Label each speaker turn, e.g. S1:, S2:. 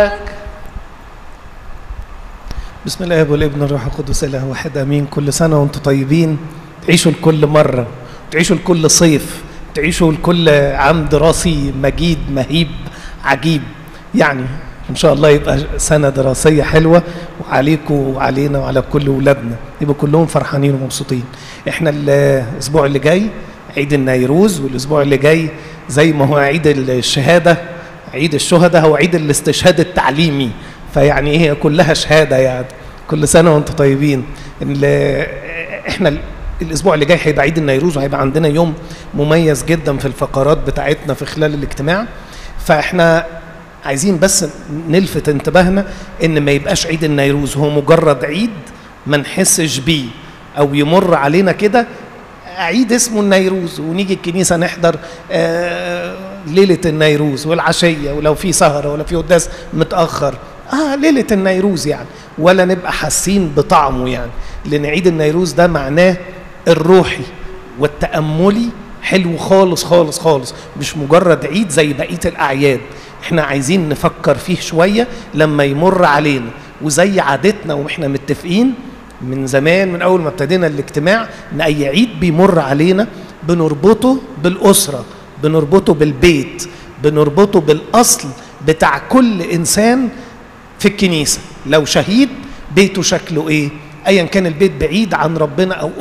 S1: بسم الله والابن الروح القدس اله واحد امين كل سنه وانتم طيبين تعيشوا لكل مره تعيشوا لكل صيف تعيشوا لكل عام دراسي مجيد مهيب عجيب يعني ان شاء الله يبقى سنه دراسيه حلوه وعليكم وعلينا وعلى كل ولادنا يبقوا كلهم فرحانين ومبسوطين احنا الاسبوع اللي جاي عيد النيروز والاسبوع اللي جاي زي ما هو عيد الشهاده عيد الشهداء هو عيد الاستشهاد التعليمي فيعني هي كلها شهاده يعني كل سنه وانتم طيبين احنا الاسبوع اللي جاي هيبقى عيد النيروز وهيبقى عندنا يوم مميز جدا في الفقرات بتاعتنا في خلال الاجتماع فاحنا عايزين بس نلفت انتباهنا ان ما يبقاش عيد النيروز هو مجرد عيد ما نحسش بيه او يمر علينا كده عيد اسمه النيروز ونيجي الكنيسه نحضر آه ليله النيروز والعشيه ولو في سهره ولا في قداس متاخر اه ليله النيروز يعني ولا نبقى حاسين بطعمه يعني لان عيد النيروز ده معناه الروحي والتاملي حلو خالص خالص خالص مش مجرد عيد زي بقيه الاعياد احنا عايزين نفكر فيه شويه لما يمر علينا وزي عادتنا واحنا متفقين من زمان من اول ما ابتدينا الاجتماع ان اي عيد بيمر علينا بنربطه بالاسره بنربطه بالبيت بنربطه بالاصل بتاع كل انسان في الكنيسه لو شهيد بيته شكله ايه ايا كان البيت بعيد عن ربنا او